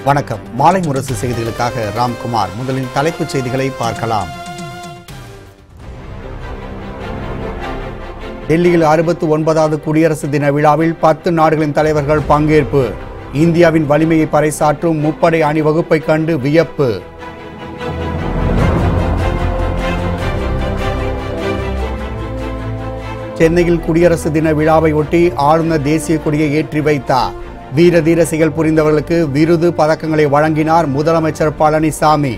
வணக்கம் மாலை முரசு செய்திகளுக்காக ராம்குமார் முதலில் தலைப்புச் செய்திகளை பார்க்கலாம் டெல்லியில் அறுபத்து ஒன்பதாவது குடியரசு தின விழாவில் பத்து நாடுகளின் தலைவர்கள் பங்கேற்பு இந்தியாவின் வலிமையை பறைசாற்றும் முப்படை அணிவகுப்பை கண்டு வியப்பு சென்னையில் குடியரசு தின விழாவை ஒட்டி ஆளுநர் தேசிய கொடியை ஏற்றி வைத்தார் வீர தீர செயல் புரிந்தவர்களுக்கு விருது பதக்கங்களை வழங்கினார் முதலமைச்சர் பழனிசாமி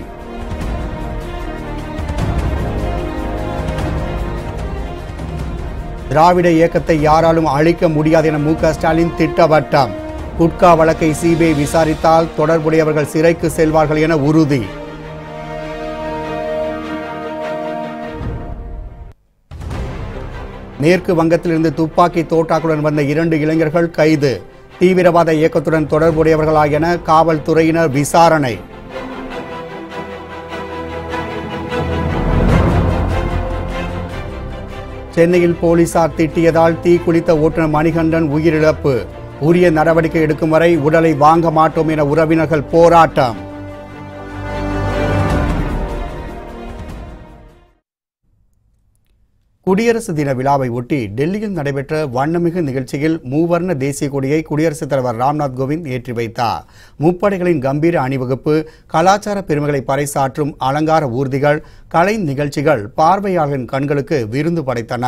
திராவிட இயக்கத்தை யாராலும் அழிக்க முடியாது என மு க ஸ்டாலின் திட்டவட்டம் குட்கா வழக்கை சிபிஐ விசாரித்தால் தொடர்புடையவர்கள் சிறைக்கு செல்வார்கள் என உறுதி மேற்கு வங்கத்திலிருந்து துப்பாக்கி தோட்டாக்களுடன் வந்த இரண்டு இளைஞர்கள் கைது தீவிரவாத இயக்கத்துடன் தொடர்புடையவர்களா என காவல்துறையினர் விசாரணை சென்னையில் போலீசார் திட்டியதால் தீ குளித்த ஓட்டுநர் மணிகண்டன் உயிரிழப்பு உரிய நடவடிக்கை எடுக்கும் வரை உடலை வாங்க மாட்டோம் என உறவினர்கள் போராட்டம் குடியரசு தின விழாவை ஒட்டி டெல்லியில் நடைபெற்ற வண்ணமிகு நிகழ்ச்சியில் மூவர்ண தேசிய கொடியை குடியரசுத் தலைவர் ராம்நாத் கோவிந்த் ஏற்றி வைத்தார் முப்படைகளின் கம்பீர அணிவகுப்பு கலாச்சார பெருமைகளை பறைசாற்றும் அலங்கார ஊர்திகள் கலை நிகழ்ச்சிகள் பார்வையாளர்களின் கண்களுக்கு விருந்து படைத்தன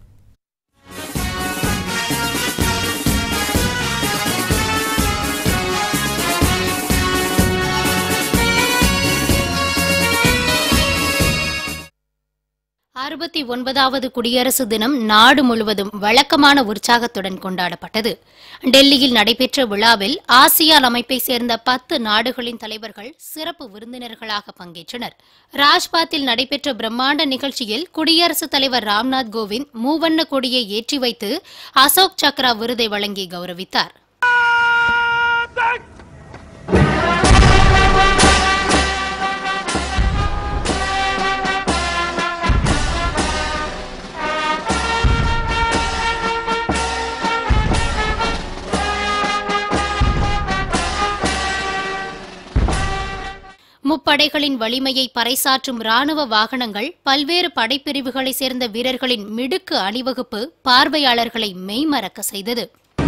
அறுபத்தி ஒன்பதாவது குடியரசு தினம் நாடு முழுவதும் வழக்கமான உற்சாகத்துடன் கொண்டாடப்பட்டது டெல்லியில் நடைபெற்ற விழாவில் ஆசியான் அமைப்பை சேர்ந்த பத்து நாடுகளின் தலைவர்கள் சிறப்பு விருந்தினர்களாக பங்கேற்றனர் ராஜ்பாத்தில் நடைபெற்ற பிரம்மாண்ட நிகழ்ச்சியில் குடியரசுத் தலைவர் ராம்நாத் கோவிந்த் மூவண்ண கொடியை ஏற்றி வைத்து அசோக் சக்ரா விருதை வழங்கி கௌரவித்தார் முப்படைகளின் வலிமையை பறைசாற்றும் ராணுவ வாகனங்கள் பல்வேறு படைப்பிரிவுகளைச் சேர்ந்த வீரர்களின் மிடுக்கு அணிவகுப்பு பார்வையாளர்களை மெய்மறக்க செய்தது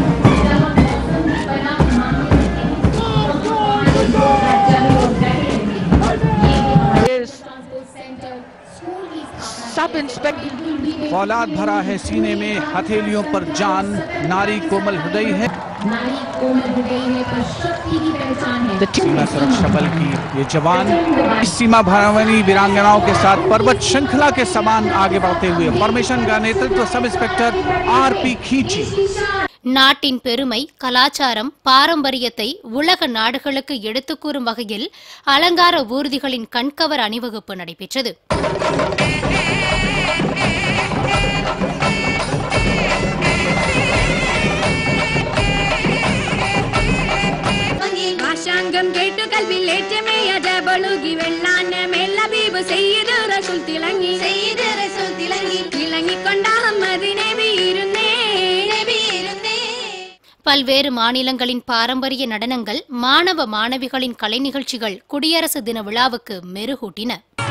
सब इंस्पेक्टर फौलाद भरा है सीने में हथेलियों पर जान नारी कोमल हृदय है नारी कोमल हृदय है पर शक्ति की पहचान है सीमा सुरक्षा बल की ये जवान इस सीमा भारावनी वीरांगनाओं के साथ पर्वत श्रृंखला के समान आगे बढ़ते हुए फॉर्मेशन का नेतृत्व सब इंस्पेक्टर आर पी खींची நாட்டின் பெருமை கலாச்சாரம் பாரம்பரியத்தை உலக நாடுகளுக்கு எடுத்துக் கூறும் வகையில் அலங்கார ஊர்திகளின் கண்கவர் அணிவகுப்பு நடைபெற்றது ஆஷாங்கம் கேட்டு கல்வி லேற்றமே அஜபழுகி வெள்ளான மெல்லபீபு செய்யுது ரசூல் திளங்கி செய்யுது ரசூல் திளங்கி திளங்கி கொண்டாம் மது நபி இருந்தே நபி இருந்தே பல்வேறு மாநிலங்களின் பாரம்பரிய நடனங்கள் மாணவ மாணவிகளின் கலை நிகழ்ச்சிகள் குடியரசு தின விழாவுக்கு மெருகூட்டின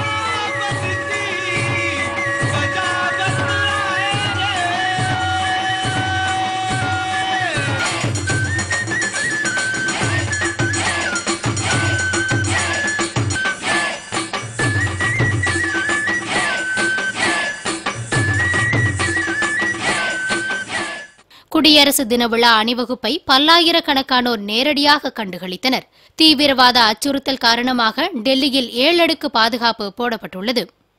குடியரசு தின விழா அணிவகுப்பை பல்லாயிரக்கணக்கானோர் நேரடியாக கண்டுகளித்தனர் தீவிரவாத அச்சுறுத்தல் காரணமாக டெல்லியில் ஏழடுக்கு பாதுகாப்பு போடப்பட்டுள்ளது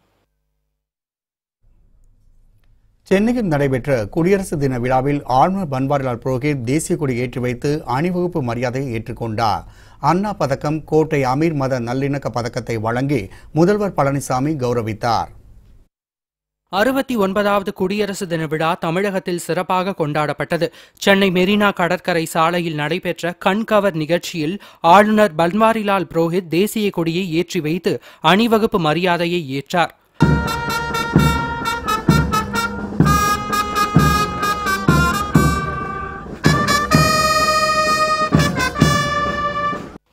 சென்னையில் நடைபெற்ற குடியரசு தின விழாவில் ஆளுநர் பன்வாரிலால் புரோஹித் தேசிய கொடி ஏற்றி வைத்து அணிவகுப்பு மரியாதையை ஏற்றுக்கொண்டார் அண்ணா பதக்கம் கோட்டை அமீர் மத நல்லிணக்க பதக்கத்தை வழங்கி முதல்வர் பழனிசாமி கௌரவித்தார் அறுபத்தி ஒன்பதாவது குடியரசு தின விழா தமிழகத்தில் சிறப்பாக கொண்டாடப்பட்டது சென்னை மெரினா கடற்கரை சாலையில் நடைபெற்ற கண்கவர் நிகழ்ச்சியில் ஆளுநர் பன்வாரிலால் புரோஹித் தேசிய கொடியை ஏற்றி வைத்து அணிவகுப்பு மரியாதையை ஏற்றார்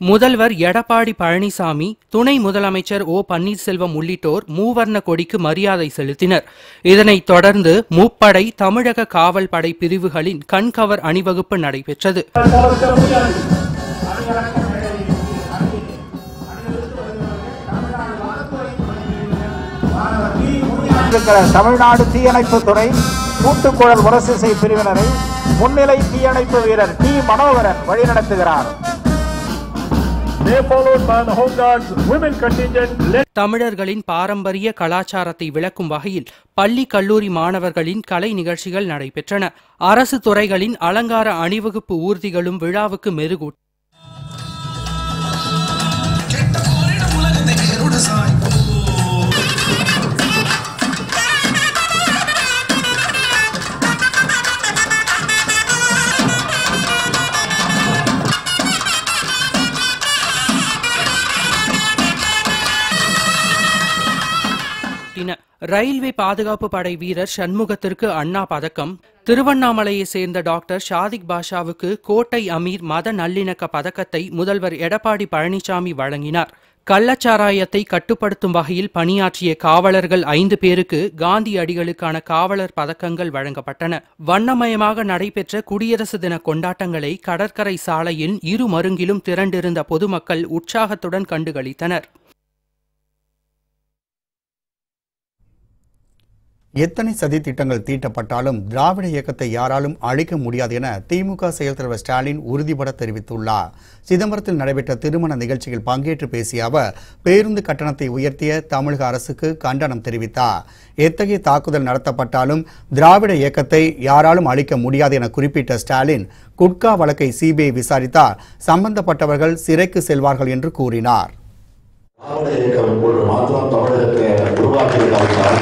முதல்வர் எடப்பாடி பழனிசாமி துணை முதலமைச்சர் ஓ பன்னீர்செல்வம் உள்ளிட்டோர் மூவர்ண கொடிக்கு மரியாதை செலுத்தினர் இதனைத் தொடர்ந்து முப்படை தமிழக காவல் படை பிரிவுகளின் கண்கவர் அணிவகுப்பு நடைபெற்றது இருக்கிற தமிழ்நாடு தீயணைப்பு துறை கூட்டுக்குழல் உரசிசை பிரிவினரை முன்னிலை தீயணைப்பு வீரர் டி மனோகரன் வழிநடத்துகிறார் They followed by the Home Guards women contingent led தமிழர்களின் பாரம்பரிய கலாச்சாரத்தை விளக்கும் வகையில் பள்ளி கல்லூரி மாணவர்களின் கலை நிகழ்ச்சிகள் நடைபெற்றன அரசு துறைகளின் அலங்கார அணிவகுப்பு ஊர்திகளும் விழாவுக்கு மெருகூட் காட்டின ரயில்வே பாதுகாப்பு படை வீரர் சண்முகத்திற்கு அண்ணா பதக்கம் திருவண்ணாமலையை சேர்ந்த டாக்டர் ஷாதிக் பாஷாவுக்கு கோட்டை அமீர் மத நல்லிணக்க பதக்கத்தை முதல்வர் எடப்பாடி பழனிசாமி வழங்கினார் கள்ளச்சாராயத்தை கட்டுப்படுத்தும் வகையில் பணியாற்றிய காவலர்கள் ஐந்து பேருக்கு காந்தி அடிகளுக்கான காவலர் பதக்கங்கள் வழங்கப்பட்டன வண்ணமயமாக நடைபெற்ற குடியரசு தின கொண்டாட்டங்களை கடற்கரை சாலையில் இரு மருங்கிலும் திரண்டிருந்த பொதுமக்கள் உற்சாகத்துடன் கண்டுகளித்தனர் எத்தனை சதி திட்டங்கள் தீட்டப்பட்டாலும் திராவிட இயக்கத்தை யாராலும் அழிக்க முடியாது என திமுக செயல் தலைவர் ஸ்டாலின் உறுதிபட தெரிவித்துள்ளார் சிதம்பரத்தில் நடைபெற்ற திருமண நிகழ்ச்சியில் பங்கேற்று பேசிய அவர் பேருந்து கட்டணத்தை உயர்த்திய தமிழக அரசுக்கு கண்டனம் தெரிவித்தார் எத்தகைய தாக்குதல் நடத்தப்பட்டாலும் திராவிட இயக்கத்தை யாராலும் அழிக்க முடியாது என குறிப்பிட்ட ஸ்டாலின் குட்கா வழக்கை சிபிஐ விசாரித்தால் சம்பந்தப்பட்டவர்கள் சிறைக்கு செல்வார்கள் என்று கூறினார் திராவிட இயக்கம் ஒரு மாற்றம் தமிழகத்தை உருவாக்கியிருக்காங்க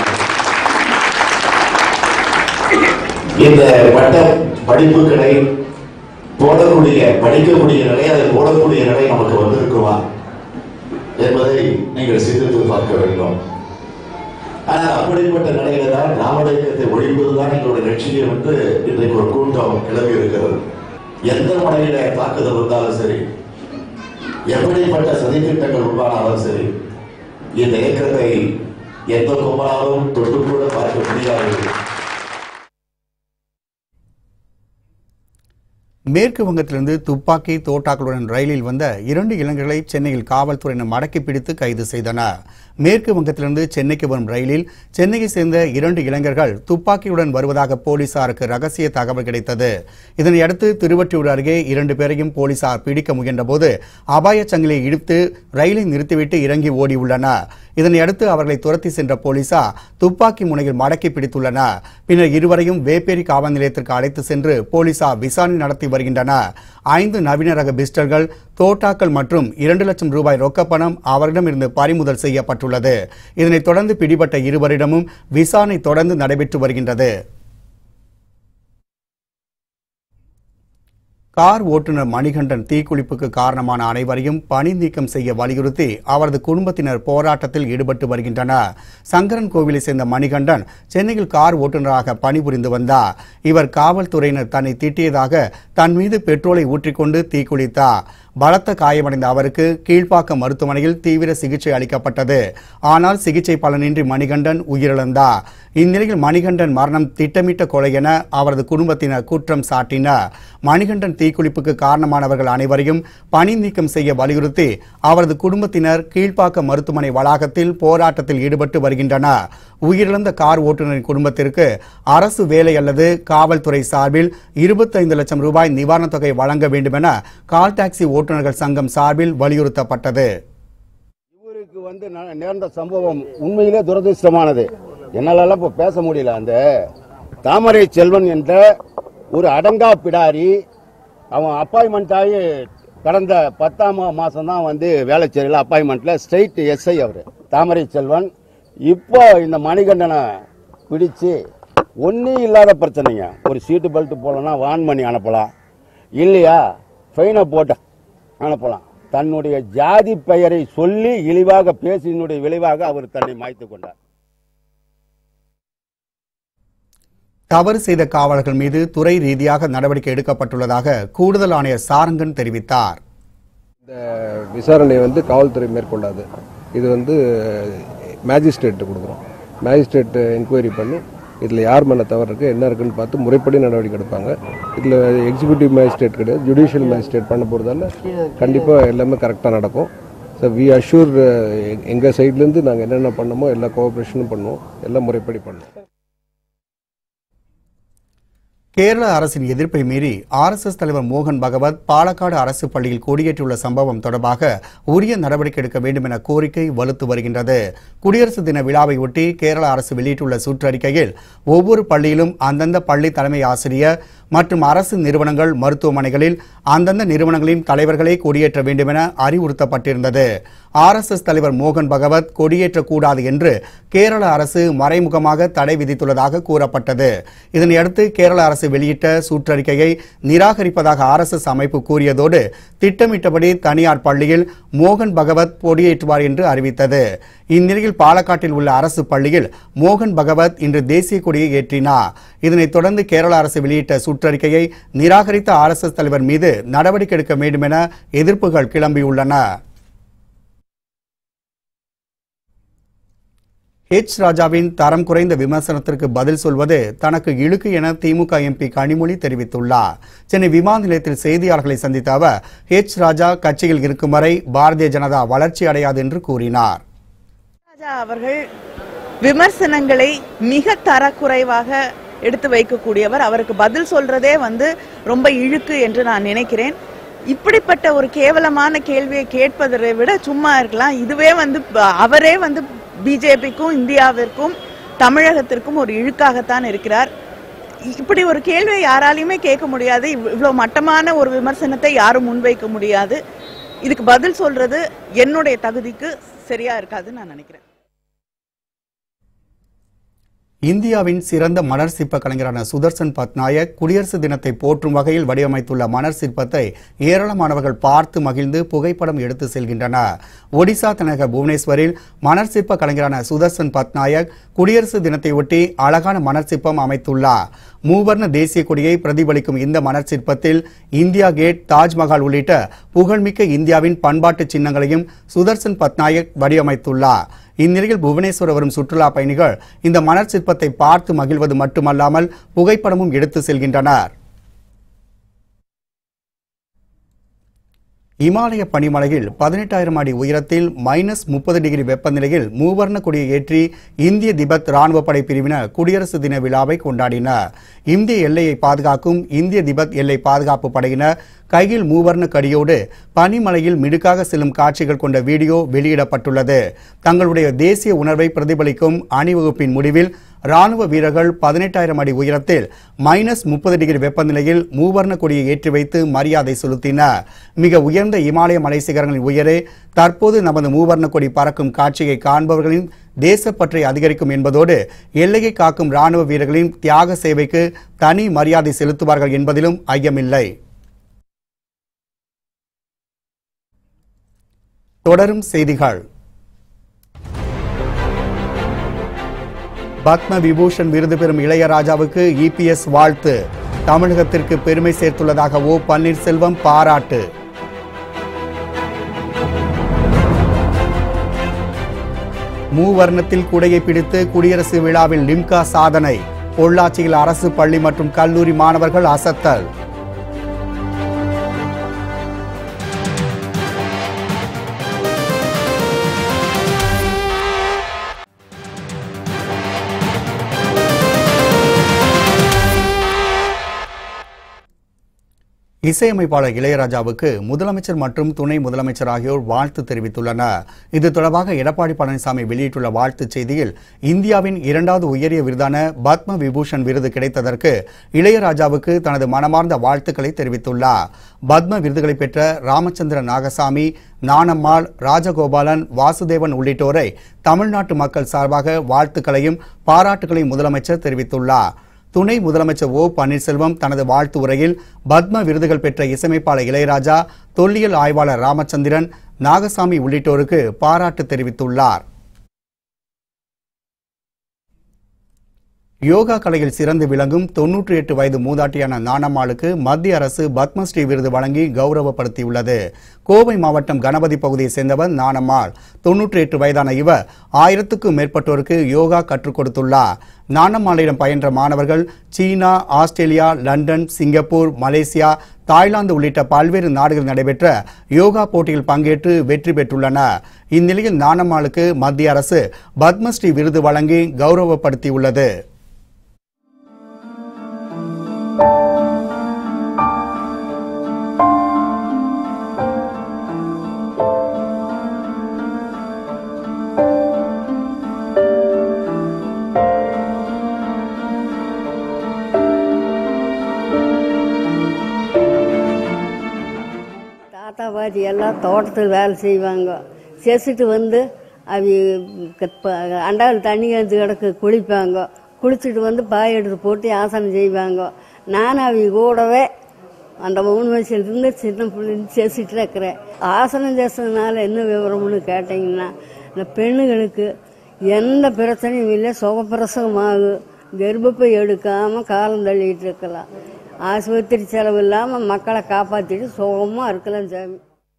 இந்த பட்ட படிப்புகளை போடக்கூடிய படிக்கக்கூடிய நிலை அதை போடக்கூடிய நிலை நமக்கு வந்திருக்குமா என்பதை நீங்கள் சிந்தித்து பார்க்க வேண்டும் ஆனால் அப்படிப்பட்ட நிலையில தான் திராவிட இயக்கத்தை ஒழிப்பதுதான் எங்களுடைய லட்சியம் என்று இன்றைக்கு ஒரு கூட்டம் கிளம்பி இருக்கிறது எந்த முறையில தாக்குதல் வந்தாலும் சரி எப்படிப்பட்ட சதித்திட்டங்கள் உருவானாலும் சரி இந்த இயக்கத்தை எந்த கும்பலாலும் தொட்டு கூட பார்க்க முடியாது மேற்கு வங்கத்திலிருந்து துப்பாக்கி தோட்டாக்களுடன் ரயிலில் வந்த இரண்டு இளைஞர்களை சென்னையில் காவல்துறையினர் மடக்கி பிடித்து கைது செய்தனர் மேற்கு வங்கத்திலிருந்து சென்னைக்கு வரும் ரயிலில் சென்னையை சேர்ந்த இரண்டு இளைஞர்கள் துப்பாக்கியுடன் வருவதாக போலீசாருக்கு ரகசிய தகவல் கிடைத்தது இதனையடுத்து திருவற்றியூர் அருகே இரண்டு பேரையும் போலீசார் பிடிக்க முயன்றபோது அபாயச் சங்கிலியை இழுத்து ரயிலை நிறுத்திவிட்டு இறங்கி ஓடியுள்ளனர் இதனையடுத்து அவர்களை துரத்தி சென்ற போலீசார் துப்பாக்கி முனையில் மடக்கி பிடித்துள்ளனர் பின்னர் இருவரையும் வேப்பேரி காவல் நிலையத்திற்கு அழைத்து சென்று போலீசார் விசாரணை நடத்தி வருகின்றனர் ஐந்து நவீன ரக பிஸ்டல்கள் தோட்டாக்கள் மற்றும் இரண்டு லட்சம் ரூபாய் ரொக்கப்பணம் அவரிடமிருந்து பறிமுதல் செய்யப்பட்டுள்ளது இதனைத் தொடர்ந்து பிடிபட்ட இருவரிடமும் விசாரணை தொடர்ந்து நடைபெற்று வருகின்றது கார் ஓட்டுநர் மணிகண்டன் தீக்குளிப்புக்கு காரணமான அனைவரையும் பணி நீக்கம் செய்ய வலியுறுத்தி அவரது குடும்பத்தினர் போராட்டத்தில் ஈடுபட்டு வருகின்றனர் சங்கரன் கோவிலை சேர்ந்த மணிகண்டன் சென்னையில் கார் ஓட்டுநராக பணிபுரிந்து வந்தார் இவர் காவல்துறையினர் தன்னை திட்டியதாக தன் மீது பெட்ரோலை ஊற்றிக்கொண்டு தீக்குளித்தார் பலத்த காயமடைந்த அவருக்கு கீழ்ப்பாக்கம் மருத்துவமனையில் தீவிர சிகிச்சை அளிக்கப்பட்டது ஆனால் சிகிச்சை பலனின்றி மணிகண்டன் உயிரிழந்தார் இந்நிலையில் மணிகண்டன் மரணம் திட்டமிட்ட கொலை என அவரது குடும்பத்தினர் குற்றம் சாட்டினர் மணிகண்டன் தீக்குளிப்புக்கு காரணமானவர்கள் அனைவரையும் பணி நீக்கம் செய்ய வலியுறுத்தி அவரது குடும்பத்தினர் கீழ்ப்பாக்கம் மருத்துவமனை வளாகத்தில் போராட்டத்தில் ஈடுபட்டு வருகின்றனர் உயிரிழந்த கார் ஓட்டுநரின் குடும்பத்திற்கு அரசு வேலை அல்லது காவல்துறை சார்பில் இருபத்தைந்து லட்சம் ரூபாய் நிவாரணத் தொகை வழங்க வேண்டும் என கால் டாக்ஸி ஓட்டுநர்கள் சங்கம் சார்பில் வலியுறுத்தப்பட்டது இவருக்கு வந்து ந- நேர்ந்த சம்பவம் உண்மையிலே துரதிருஷ்டமானது என்னால இப்போ பேச முடியல அந்த தாமரை செல்வன் என்ற ஒரு அடங்கா பிடாரி அவன் அப்பாயின்மெண்ட் ஆகி கடந்த பத்தாம் மாதம் தான் வந்து வேளச்சேரியில் அப்பாயின்மெண்ட்டில் ஸ்டேட் எஸ்ஐ அவர் தாமரை செல்வன் இப்போ இந்த மணிகண்டனை பிடிச்சு ஒன்றும் இல்லாத பிரச்சனைங்க ஒரு சீட்டு பெல்ட் போடலன்னா வான் பண்ணி அனுப்பலாம் இல்லையா ஃபைனை போட்டு அனுப்பலாம் தன்னுடைய ஜாதி பெயரை சொல்லி இழிவாக பேசினுடைய விளைவாக அவர் தன்னை மாய்த்து கொண்டார் தவறு செய்த காவலர்கள் மீது துறை ரீதியாக நடவடிக்கை எடுக்கப்பட்டுள்ளதாக கூடுதல் ஆணையர் சாரங்கன் தெரிவித்தார் இந்த விசாரணை வந்து காவல்துறை மேற்கொள்ளாது இது வந்து மேஜிஸ்ட்ரேட்டு கொடுக்குறோம் மேஜிஸ்ட்ரேட் என்கொயரி பண்ணி இதில் யார் மேலே தவறு இருக்குது என்ன இருக்குன்னு பார்த்து முறைப்படி நடவடிக்கை எடுப்பாங்க இதில் எக்ஸிக்யூட்டிவ் மேஜிஸ்ட்ரேட் கிடையாது ஜுடிஷியல் மேஜிஸ்ட்ரேட் பண்ண போகிறதால கண்டிப்பாக எல்லாமே கரெக்டாக நடக்கும் ஸோ வி அஷூர் எங்கள் சைட்லேருந்து நாங்கள் என்னென்ன பண்ணமோ எல்லா கோஆப்ரேஷனும் பண்ணுவோம் எல்லாம் முறைப்படி பண்ணுவோம் கேரள அரசின் எதிர்ப்பை மீறி ஆர்எஸ்எஸ் தலைவர் மோகன் பகவத் பாலக்காடு அரசு பள்ளியில் கொடியேற்றியுள்ள சம்பவம் தொடர்பாக உரிய நடவடிக்கை எடுக்க வேண்டும் என கோரிக்கை வலுத்து வருகின்றது குடியரசு தின விழாவை ஒட்டி கேரள அரசு வெளியிட்டுள்ள சுற்றறிக்கையில் ஒவ்வொரு பள்ளியிலும் அந்தந்த பள்ளி தலைமை ஆசிரியர் மற்றும் அரசு நிறுவனங்கள் மருத்துவமனைகளில் அந்தந்த நிறுவனங்களின் தலைவர்களே கொடியேற்ற வேண்டும் என அறிவுறுத்தப்பட்டிருந்தது ஆர்எஸ்எஸ் தலைவர் மோகன் பகவத் கொடியேற்றக்கூடாது என்று கேரள அரசு மறைமுகமாக தடை விதித்துள்ளதாக கூறப்பட்டது இதனையடுத்து கேரள அரசு வெளியிட்ட சுற்றறிக்கையை நிராகரிப்பதாக ஆர்எஸ்எஸ் அமைப்பு கூறியதோடு திட்டமிட்டபடி தனியார் பள்ளியில் மோகன் பகவத் கொடியேற்றுவார் என்று அறிவித்தது இந்நிலையில் பாலக்காட்டில் உள்ள அரசு பள்ளியில் மோகன் பகவத் இன்று தேசிய கொடியை ஏற்றினார் இதனைத் தொடர்ந்து கேரள அரசு வெளியிட்ட சுற்றறிக்கையை நிராகரித்த ஆர்எஸ்எஸ் தலைவர் மீது நடவடிக்கை எடுக்க வேண்டும் என எதிர்ப்புகள் கிளம்பியுள்ளன ஹெச் ராஜாவின் தரம் குறைந்த விமர்சனத்திற்கு பதில் சொல்வது தனக்கு இழுக்கு என திமுக எம்பி கனிமொழி தெரிவித்துள்ளார் சென்னை விமான நிலையத்தில் செய்தியாளர்களை சந்தித்த அவர் ஹெச் ராஜா கட்சியில் இருக்கும் வரை பாரதிய ஜனதா வளர்ச்சி அடையாது என்று கூறினார் ராஜா அவர்கள் விமர்சனங்களை மிக தரக்குறைவாக எடுத்து வைக்கக்கூடியவர் அவருக்கு பதில் சொல்றதே வந்து ரொம்ப இழுக்கு என்று நான் நினைக்கிறேன் இப்படிப்பட்ட ஒரு கேவலமான கேள்வியை கேட்பதை விட சும்மா இருக்கலாம் இதுவே வந்து ப- அவரே வந்து பிஜேபிக்கும் இந்தியாவிற்கும் தமிழகத்திற்கும் ஒரு இழுக்காகத்தான் இருக்கிறார் இ- இப்படி ஒரு கேள்வியை யாராலையுமே கேட்க முடியாது இவ்- இவ்வளவு மட்டமான ஒரு விமர்சனத்தை யாரும் முன்வைக்க முடியாது இதுக்கு பதில் சொல்றது என்னுடைய தகுதிக்கு சரியா இருக்காதுன்னு நான் நினைக்கிறேன் இந்தியாவின் சிறந்த மணர் சிற்ப கலைஞரான சுதர்சன் பட்நாயக் குடியரசு தினத்தை போற்றும் வகையில் வடிவமைத்துள்ள மணர் சிற்பத்தை ஏராளமானவர்கள் பார்த்து மகிழ்ந்து புகைப்படம் எடுத்து செல்கின்றனர் ஒடிசா தலைநகர் புவனேஸ்வரில் மணர் சிற்ப கலைஞரான சுதர்சன் பட்நாயக் குடியரசு தினத்தை ஒட்டி அழகான மணர் சிற்பம் அமைத்துள்ளார் மூவர்ண தேசிய கொடியை பிரதிபலிக்கும் இந்த மணர் சிற்பத்தில் இந்தியா கேட் தாஜ்மஹால் உள்ளிட்ட புகழ்மிக்க இந்தியாவின் பண்பாட்டு சின்னங்களையும் சுதர்சன் பட்நாயக் வடிவமைத்துள்ளார் இந்நிலையில் புவனேஸ்வர் வரும் சுற்றுலா பயணிகள் இந்த மணர் சிற்பத்தை பார்த்து மகிழ்வது மட்டுமல்லாமல் புகைப்படமும் எடுத்து செல்கின்றனர் இமாலய பனிமலையில் பதினெட்டாயிரம் அடி உயரத்தில் மைனஸ் முப்பது டிகிரி வெப்பநிலையில் மூவர்ண கொடியை ஏற்றி இந்திய திபெத் ராணுவ படை பிரிவினர் குடியரசு தின விழாவை கொண்டாடினர் இந்திய எல்லையை பாதுகாக்கும் இந்திய திபெத் எல்லை பாதுகாப்பு படையினர் கையில் மூவர்ண கடியோடு பனிமலையில் மிடுக்காக செல்லும் காட்சிகள் கொண்ட வீடியோ வெளியிடப்பட்டுள்ளது தங்களுடைய தேசிய உணர்வை பிரதிபலிக்கும் அணிவகுப்பின் முடிவில் ராணுவ வீரர்கள் பதினெட்டாயிரம் அடி உயரத்தில் மைனஸ் முப்பது டிகிரி வெப்பநிலையில் மூவர்ண கொடியை ஏற்றி வைத்து மரியாதை செலுத்தினர் மிக உயர்ந்த இமாலய மலை சிகரங்களின் உயரே தற்போது நமது மூவர்ண கொடி பறக்கும் காட்சியை காண்பவர்களின் தேசப்பற்றை அதிகரிக்கும் என்பதோடு எல்லையை காக்கும் ராணுவ வீரர்களின் தியாக சேவைக்கு தனி மரியாதை செலுத்துவார்கள் என்பதிலும் ஐயமில்லை தொடரும் செய்திகள் பத்ம விபூஷன் விருது பெறும் இளையராஜாவுக்கு இபிஎஸ் வாழ்த்து தமிழகத்திற்கு பெருமை சேர்த்துள்ளதாக ஓ பன்னீர்செல்வம் பாராட்டு மூவர்ணத்தில் குடையை பிடித்து குடியரசு விழாவில் லிம்கா சாதனை பொள்ளாச்சியில் அரசு பள்ளி மற்றும் கல்லூரி மாணவர்கள் அசத்தல் இசையமைப்பாளர் இளையராஜாவுக்கு முதலமைச்சர் மற்றும் துணை முதலமைச்சர் ஆகியோர் வாழ்த்து தெரிவித்துள்ளனர் இது தொடர்பாக எடப்பாடி பழனிசாமி வெளியிட்டுள்ள வாழ்த்துச் செய்தியில் இந்தியாவின் இரண்டாவது உயரிய விருதான பத்ம விபூஷன் விருது கிடைத்ததற்கு இளையராஜாவுக்கு தனது மனமார்ந்த வாழ்த்துக்களை தெரிவித்துள்ளார் பத்ம விருதுகளை பெற்ற ராமச்சந்திரன் நாகசாமி நானம்மாள் ராஜகோபாலன் வாசுதேவன் உள்ளிட்டோரை தமிழ்நாட்டு மக்கள் சார்பாக வாழ்த்துக்களையும் பாராட்டுகளையும் முதலமைச்சர் தெரிவித்துள்ளார் துணை முதலமைச்சர் ஓ பன்னீர்செல்வம் தனது வாழ்த்து உரையில் பத்ம விருதுகள் பெற்ற இசையமைப்பாளர் இளையராஜா தொல்லியல் ஆய்வாளர் ராமச்சந்திரன் நாகசாமி உள்ளிட்டோருக்கு பாராட்டு தெரிவித்துள்ளார் யோகா கலையில் சிறந்து விளங்கும் தொன்னூற்றி எட்டு வயது மூதாட்டியான நானம்மாளுக்கு மத்திய அரசு பத்மஸ்ரீ விருது வழங்கி கௌரவப்படுத்தியுள்ளது கோவை மாவட்டம் கணபதி பகுதியை சேர்ந்தவர் நானம்மாள் தொன்னூற்றி எட்டு வயதான இவர் ஆயிரத்துக்கும் மேற்பட்டோருக்கு யோகா கற்றுக் கொடுத்துள்ளார் நானம்மாளிடம் பயின்ற மாணவர்கள் China Australia London Singapore Malaysia Thailand உள்ளிட்ட பல்வேறு நாடுகளில் நடைபெற்ற யோகா போட்டியில் பங்கேற்று வெற்றி பெற்றுள்ளனர் இந்நிலையில் நானம்மாளுக்கு மத்திய அரசு பத்மஸ்ரீ விருது வழங்கி கௌரவப்படுத்தியுள்ளது தாத்தா பாட்டி எல்லாம் தோட்டத்தில் வேலை செய்வாங்க செசுட்டு வந்து அவி கப்ப- அண்டாவில் தண்ணி எடுத்து கிடக்கு குளிப்பாங்க குளிச்சுட்டு வந்து பாய் எடுத்து போட்டு ஆசனம் செய்வாங்க நானும் அவங்க கூடவே அந்த மூணு வயசுலேருந்து சின்ன பிள்ளை செசிட்டு இருக்கிறேன் ஆசனம் చేసதுனால என்ன விவரம்னு கேட்டிங்கன்னா இந்த பெண்ணுகளுக்கு எந்த பிரச்சனையும் இல்லை சுகப்பிரசவம் ஆகும் கர்ப்பப்பை எடுக்காமல் காலம் தள்ளிட்டு இருக்கலாம் ஆஸ்பத்திரி செலவு இல்லாமல் மக்களை காப்பாற்றிட்டு சுகமாக இருக்கலாம் சாமி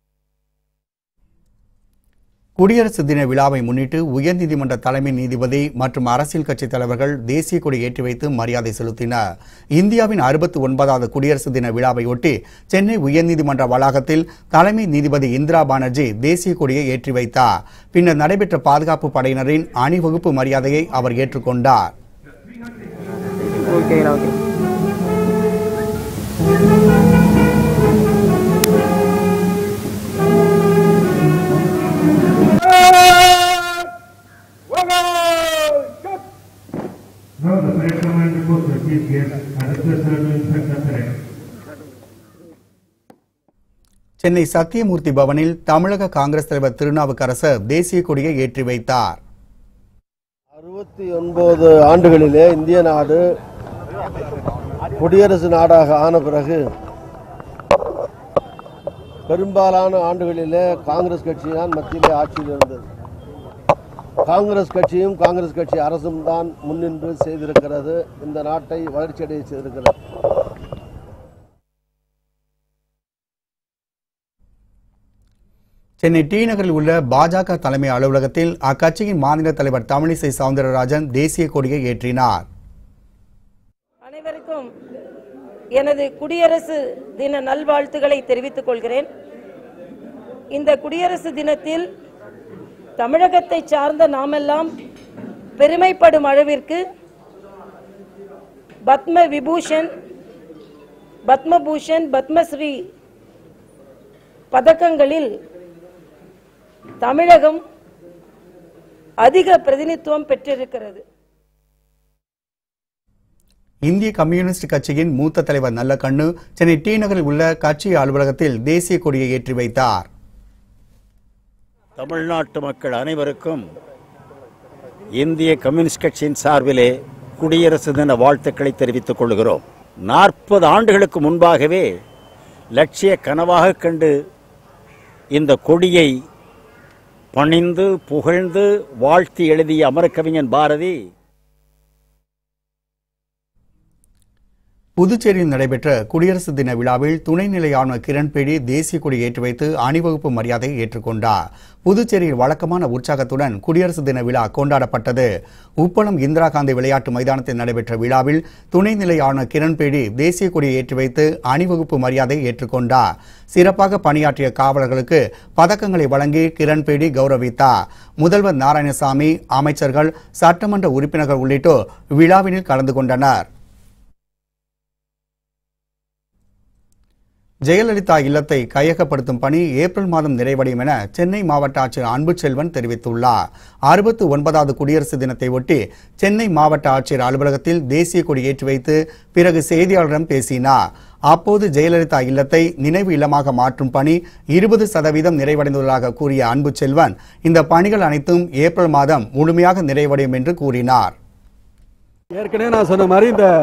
குடியரசு தின விழாவை முன்னிட்டு உயர்நீதிமன்ற தலைமை நீதிபதி மற்றும் அரசியல் கட்சித் தலைவர்கள் தேசிய கொடி ஏற்றி வைத்து மரியாதை செலுத்தினர் இந்தியாவின் அறுபத்தி ஒன்பதாவது குடியரசு தின விழாவையொட்டி சென்னை உயர்நீதிமன்ற வளாகத்தில் தலைமை நீதிபதி இந்திரா பானர்ஜி தேசிய கொடியை ஏற்றி வைத்தார் பின்னர் நடைபெற்ற பாதுகாப்பு படையினரின் அணிவகுப்பு மரியாதையை அவர் ஏற்றுக்கொண்டார் Now the parade command reports the chief guest and request her to inspect the parade. Chennai Sathyamoorthy பவனில் தமிழக காங்கிரஸ் தலைவர் திருநாவுக்கரசர் தேசிய கொடியை ஏற்றி வைத்தார் அறுபத்தி ஒன்பது ஆண்டுகளிலே இந்திய நாடு குடியரசு நாடாக ஆன பிறகு பெரும்பாலான ஆண்டுகளிலே காங்கிரஸ் கட்சி தான் மத்தியிலே ஆட்சியில் இருந்தது காங்கிரஸ் கட்சியும் காங்கிரஸ் கட்சி அரசும் தான் முன்னின்று செய்திருக்கிறது இந்த நாட்டை வளர்ச்சியடைய செய்திருக்கிறது சென்னை டி நகரில் உள்ள பாஜக தலைமை அலுவலகத்தில் அக்கட்சியின் மாநில தலைவர் தமிழிசை சவுந்தரராஜன் தேசிய கொடியை ஏற்றினார் அனைவருக்கும் எனது குடியரசு தின நல்வாழ்த்துக்களை தெரிவித்துக் கொள்கிறேன் இந்த குடியரசு தினத்தில் தமிழகத்தை சார்ந்த நாமெல்லாம் பெருமைப்படும் அளவிற்கு பத்ம விபூஷன் பத்மபூஷன் பத்மஸ்ரீ பதக்கங்களில் தமிழகம் அதிக பிரதிநிதித்துவம் பெற்றிருக்கிறது இந்திய கம்யூனிஸ்ட் கட்சியின் மூத்த தலைவர் நல்லக்கண்ணு சென்னை டி நகரில் உள்ள கட்சி அலுவலகத்தில் தேசிய கொடியை ஏற்றி வைத்தார் தமிழ்நாட்டு மக்கள் அனைவருக்கும் இந்திய கம்யூனிஸ்ட் கட்சியின் சார்பிலே குடியரசு தின வாழ்த்துக்களை தெரிவித்துக் கொள்கிறோம் நாற்பது ஆண்டுகளுக்கு முன்பாகவே லட்சிய கனவாக கண்டு இந்த கொடியை பணிந்து புகழ்ந்து வாழ்த்தி எழுதிய அமரக்கவிஞன் பாரதி புதுச்சேரியில் நடைபெற்ற குடியரசு தின விழாவில் துணைநிலை ஆளுநர் கிரண்பேடி தேசிய கொடி ஏற்றி வைத்து அணிவகுப்பு மரியாதையை ஏற்றுக்கொண்டார் புதுச்சேரியில் வழக்கமான உற்சாகத்துடன் குடியரசு தின விழா கொண்டாடப்பட்டது உப்பளம் இந்திரா காந்தி விளையாட்டு மைதானத்தில் நடைபெற்ற விழாவில் துணைநிலை ஆளுநர் கிரண்பேடி தேசிய கொடியை ஏற்றி வைத்து அணிவகுப்பு மரியாதையை ஏற்றுக்கொண்டார் சிறப்பாக பணியாற்றிய காவலர்களுக்கு பதக்கங்களை வழங்கி கிரண்பேடி கௌரவித்தார் முதல்வர் நாராயணசாமி அமைச்சர்கள் சட்டமன்ற உறுப்பினர்கள் உள்ளிட்டோர் விழாவினில் கலந்து கொண்டனர் ஜெயலலிதா இல்லத்தை கையகப்படுத்தும் பணி ஏப்ரல் மாதம் நிறைவடையும் என சென்னை மாவட்ட ஆட்சியர் அன்பு செல்வன் தெரிவித்துள்ளார் அறுபத்து ஒன்பதாவது குடியரசு தினத்தை ஒட்டி சென்னை மாவட்ட ஆட்சியர் அலுவலகத்தில் தேசிய கொடி ஏற்றி வைத்து பிறகு செய்தியாளரிடம் பேசினார் அப்போது ஜெயலலிதா இல்லத்தை நினைவு இல்லமாக மாற்றும் பணி இருபது சதவீதம் நிறைவடைந்துள்ளதாக கூறிய அன்பு செல்வன் இந்த பணிகள் அனைத்தும் ஏப்ரல் மாதம் முழுமையாக நிறைவடையும் என்று கூறினார் ஏற்கனவே நான் சொன்ன மாதிரி இந்த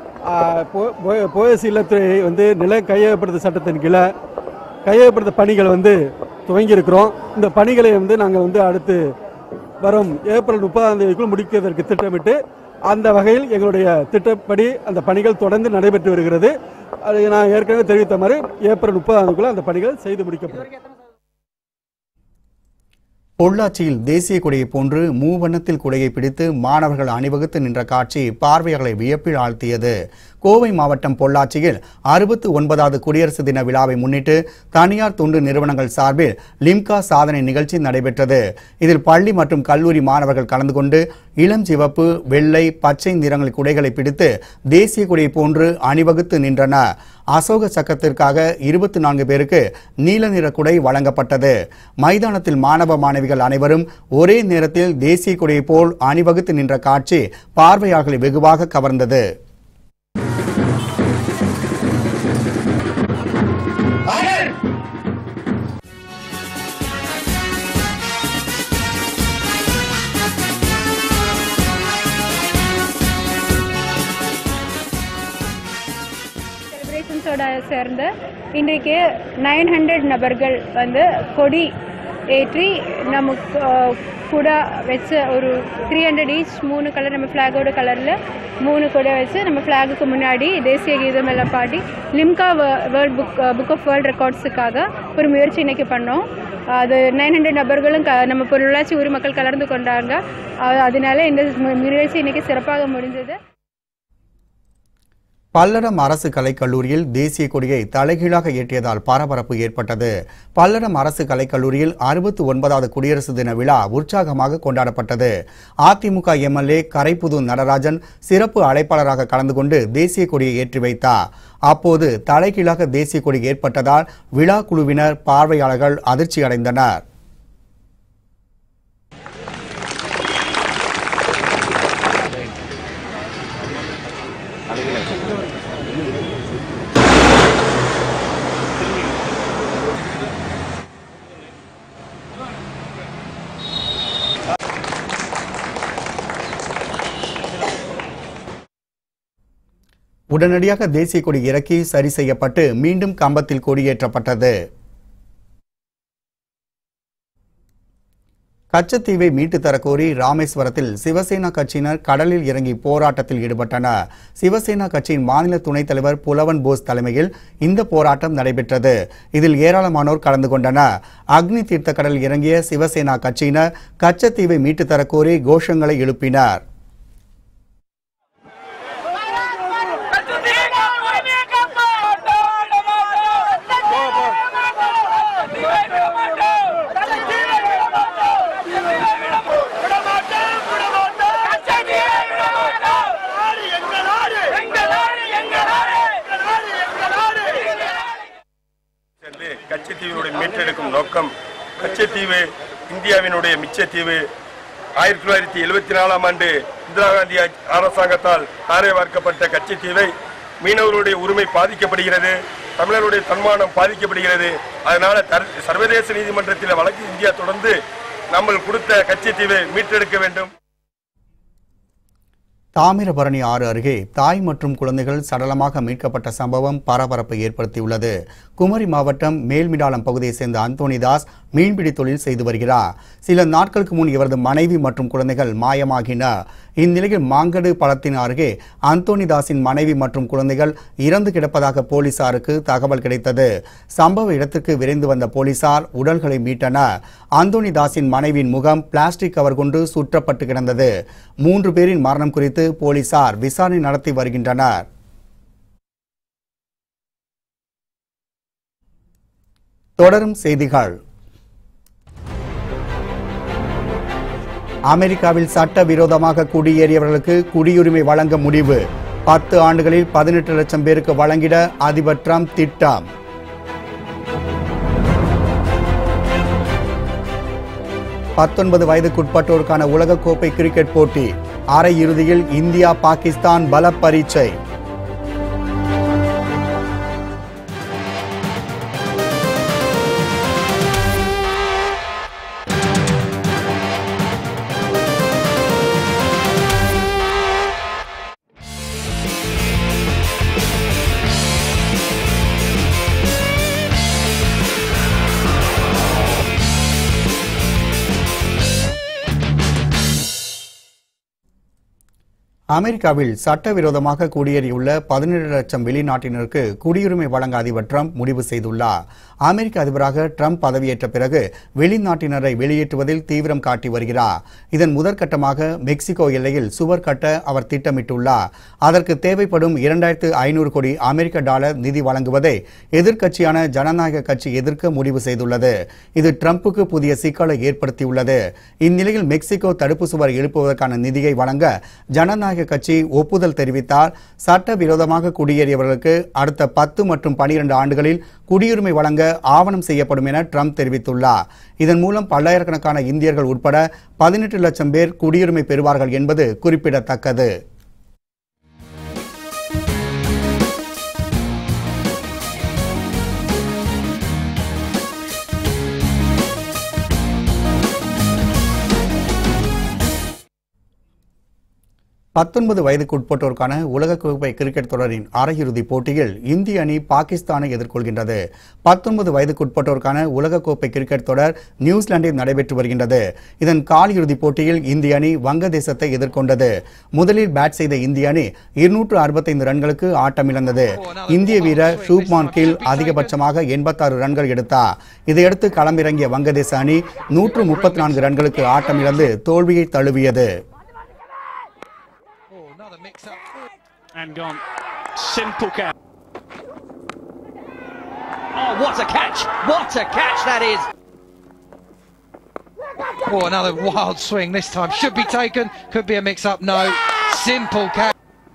போயஸ் இல்லத்தை வந்து நில கையகப்படுத்த சட்டத்தின் கீழே கையகப்படுத்த பணிகள் வந்து துவங்கியிருக்கிறோம் இந்த பணிகளை வந்து நாங்கள் வந்து அடுத்து வரும் ஏப்ரல் முப்பதாம் தேதிக்குள் முடிக்கிறதற்கு திட்டமிட்டு அந்த வகையில் எங்களுடைய திட்டப்படி அந்த பணிகள் தொடர்ந்து நடைபெற்று வருகிறது அது நான் ஏற்கனவே தெரிவித்த மாதிரி ஏப்ரல் முப்பதாம் அந்த பணிகள் செய்து முடிக்கப்படும் பொள்ளாச்சியில் தேசிய கொடியை போன்று மூவண்ணத்தில் கொடியை பிடித்து மாணவர்கள் அணிவகுத்து நின்ற காட்சி பார்வையாளர்களை வியப்பில் ஆழ்த்தியது கோவை மாவட்டம் பொள்ளாச்சியில் அறுபத்து ஒன்பதாவது குடியரசு தின விழாவை முன்னிட்டு தனியார் தொண்டு நிறுவனங்கள் சார்பில் லிம்கா சாதனை நிகழ்ச்சி நடைபெற்றது இதில் பள்ளி மற்றும் கல்லூரி மாணவர்கள் கலந்து கொண்டு இளம் சிவப்பு வெள்ளை பச்சை நிறங்கள் குடைகளை பிடித்து தேசிய கொடியை போன்று அணிவகுத்து நின்றனர் அசோக சக்கரத்திற்காக இருபத்தி நான்கு பேருக்கு நீல நிற குடை வழங்கப்பட்டது மைதானத்தில் மாணவ மாணவிகள் அனைவரும் ஒரே நேரத்தில் தேசிய கொடியை போல் அணிவகுத்து நின்ற காட்சி பார்வையாளர்களை வெகுவாக கவர்ந்தது செலிப்ரேஷன்ஸோட சேர்ந்து இன்றைக்கு நைன் ஹண்ட்ரட் நபர்கள் வந்து கொடி ஏற்றி நமக்கு அஹ், கூட வச்சு ஒரு த்ரீ ஹண்ட்ரட் ஈச் மூணு கலர் நம்ம ஃப்ளாகோட கலரில் மூணு கொடை வச்சு நம்ம ஃப்ளாகுக்கு முன்னாடி தேசிய கீதம் எல்லாம் பாடி Limca world book book of world ரெக்கார்ட்ஸுக்காக ஒரு முயற்சி இன்னைக்கு பண்ணோம் அது நைன் ஹண்ட்ரட் நபர்களும் க நம்ம பொருளாட்சி ஊர் மக்கள் கலந்து கொண்டாங்க அஹ், அதனால இந்த மு- முயற்சி இன்னைக்கு சிறப்பாக முடிஞ்சது பல்லடம் அரசு கலைக்கல்லூரியில் தேசிய கொடியை தலைகீழாக ஏற்றியதால் பரபரப்பு ஏற்பட்டது பல்லடம் அரசு கலைக்கல்லூரியில் அறுபத்தி ஒன்பதாவது குடியரசு தின விழா உற்சாகமாக கொண்டாடப்பட்டது அதிமுக எம்எல்ஏ கரைப்புது நடராஜன் சிறப்பு அழைப்பாளராக கலந்து கொண்டு தேசிய கொடியை ஏற்றி வைத்தார் அப்போது தலைகீழாக தேசிய கொடி ஏற்பட்டதால் விழா குழுவினர் பார்வையாளர்கள் அதிர்ச்சி அடைந்தனர் உடனடியாக தேசிய கொடி இறக்கி சரி செய்யப்பட்டு மீண்டும் கம்பத்தில் கொடியேற்றப்பட்டது கச்சத்தீவை மீட்டு தரக்கோரி ராமேஸ்வரத்தில் சிவசேனா கட்சியினர் கடலில் இறங்கி போராட்டத்தில் ஈடுபட்டனர் சிவசேனா கட்சியின் மாநில துணைத் தலைவர் புலவன் போஸ் தலைமையில் இந்த போராட்டம் நடைபெற்றது இதில் ஏராளமானோர் கலந்து கொண்டனர் அக்னி தீர்த்த கடலில் இறங்கிய சிவசேனா கட்சியினர் கச்சத்தீவை மீட்டு தரக்கோரி கோஷங்களை எழுப்பினர் சென்று கச்சத்தீவினுடைய மீட்டெடுக்கும் நோக்கம் கச்சத்தீவு இந்தியாவினுடைய மிச்சத்தீவு ஆயிரத்தி தொள்ளாயிரத்தி எழுபத்தி நாலாம் ஆண்டு இந்திரா காந்தி ஆட்சி- அரசாங்கத்தால் தாரை வார்க்கப்பட்ட கச்சத்தீவை மீனவர்களுடைய உரிமை பாதிக்கப்படுகிறது தமிழருடைய தன்மானம் பாதிக்கப்படுகிறது அதனால தர்- சர்வதேச நீதிமன்றத்தில் வழக்கு இந்தியா தொடர்ந்து நம்ம கொடுத்த கச்சத்தீவை மீட்டெடுக்க வேண்டும் தாமிரபரணி ஆறு அருகே தாய் மற்றும் குழந்தைகள் சடலமாக மீட்கப்பட்ட சம்பவம் பரபரப்பை ஏற்படுத்தியுள்ளது குமரி மாவட்டம் மேல்மிடாலம் பகுதியைச் சேர்ந்த அந்தோணிதாஸ் மீன்பிடி தொழில் செய்து வருகிறார் சில நாட்களுக்கு முன் இவரது மனைவி மற்றும் குழந்தைகள் மாயமாகினர் இந்நிலையில் மாங்கடு பழத்தின் அருகே அந்தோணிதாஸின் மனைவி மற்றும் குழந்தைகள் இறந்து கிடப்பதாக போலீசாருக்கு தகவல் கிடைத்தது சம்பவ இடத்துக்கு விரைந்து வந்த போலீசார் உடல்களை மீட்டனர் அந்தோணிதாஸின் மனைவியின் முகம் பிளாஸ்டிக் கவர் கொண்டு சுற்றப்பட்டு கிடந்தது மூன்று பேரின் மரணம் குறித்து போலீசார் விசாரணை நடத்தி வருகின்றனர் தொடரும் செய்திகள் அமெரிக்காவில் சட்டவிரோதமாக குடியேறியவர்களுக்கு குடியுரிமை வழங்க முடிவு பத்து ஆண்டுகளில் பதினெட்டு லட்சம் பேருக்கு வழங்கிட அதிபர் ட்ரம்ப் திட்டம் பத்தொன்பது வயதுக்குட்பட்டோருக்கான உலகக்கோப்பை கிரிக்கெட் போட்டி அரையிறுதியில் இந்தியா பாகிஸ்தான் பல பரீட்சை அமெரிக்காவில் சட்டவிரோதமாக குடியேறியுள்ள பதினேழு லட்சம் வெளிநாட்டினருக்கு குடியுரிமை வழங்க அதிபர் ட்ரம்ப் முடிவு செய்துள்ளார் அமெரிக்க அதிபராக ட்ரம்ப் பதவியேற்ற பிறகு வெளிநாட்டினரை வெளியேற்றுவதில் தீவிரம் காட்டி வருகிறார் இதன் முதற்கட்டமாக மெக்சிகோ எல்லையில் சுவர் கட்ட அவர் திட்டமிட்டுள்ளார் அதற்கு தேவைப்படும் இரண்டாயிரத்து ஐநூறு கோடி அமெரிக்க டாலர் நிதி வழங்குவதை எதிர்க்கட்சியான ஜனநாயக கட்சி எதிர்க்க முடிவு செய்துள்ளது இது ட்ரம்புக்கு புதிய சிக்கலை ஏற்படுத்தியுள்ளது இந்நிலையில் மெக்சிகோ தடுப்பு சுவர் எழுப்புவதற்கான நிதியை வழங்க ஜனநாயக கட்சி ஒப்புதல் தெரிவித்தால் சட்டவிரோதமாக குடியேறியவர்களுக்கு அடுத்த பத்து மற்றும் பனிரெண்டு ஆண்டுகளில் குடியுரிமை வழங்க ஆவணம் செய்யப்படும் என ட்ரம்ப் தெரிவித்துள்ளார் இதன் மூலம் பல்லாயிரக்கணக்கான இந்தியர்கள் உட்பட பதினெட்டு லட்சம் பேர் குடியுரிமை பெறுவார்கள் என்பது குறிப்பிடத்தக்கது பத்தொன்பது வயதுக்குட்பட்டோருக்கான உலகக்கோப்பை கிரிக்கெட் தொடரின் அரையிறுதிப் போட்டியில் இந்திய அணி பாகிஸ்தானை எதிர்கொள்கின்றது பத்தொன்பது வயதுக்குட்பட்டோருக்கான உலகக்கோப்பை கிரிக்கெட் தொடர் நியூசிலாந்தில் நடைபெற்று வருகின்றது இதன் காலிறுதிப் போட்டியில் இந்திய அணி வங்கதேசத்தை எதிர்கொண்டது முதலில் பேட் செய்த இந்திய அணி இருநூற்று அறுபத்தைந்து ரன்களுக்கு ஆட்டமிழந்தது இந்திய வீரர் ஷூப்மான் கில் அதிகபட்சமாக எண்பத்தாறு ரன்கள் எடுத்தார் இதையடுத்து களமிறங்கிய வங்கதேச அணி நூற்று முப்பத்தி நான்கு ரன்களுக்கு ஆட்டமிழந்து தோல்வியை தழுவியது And gone. Simple catch. Oh, what a catch! What a catch that is! Oh, another wild swing this time. Should be taken. Could be a mix up. No. Simple catch.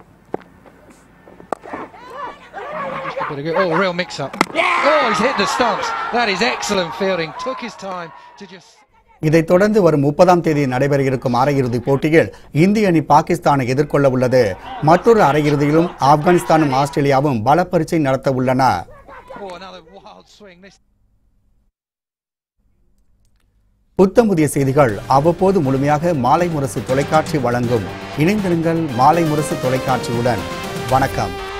Just a bit of good. Oh, real mix up. Oh, he's hit the stumps. That is excellent fielding. Took his time to just. இதைத் தொடர்ந்து வரும் முப்பதாம் தேதி நடைபெற இருக்கும் அரையிறுதிப் போட்டியில் இந்திய அணி பாகிஸ்தானை எதிர்கொள்ள உள்ளது மற்றொரு அரையிறுதியிலும் ஆப்கானிஸ்தானும் ஆஸ்திரேலியாவும் பல பரீட்சை நடத்த உள்ளன Oh, another wild swing this. புத்தம் புதிய செய்திகள் அவ்வப்போது முழுமையாக மாலை முரசு தொலைக்காட்சி வழங்கும் இணைந்திருங்கள் மாலை முரசு தொலைக்காட்சியுடன் வணக்கம்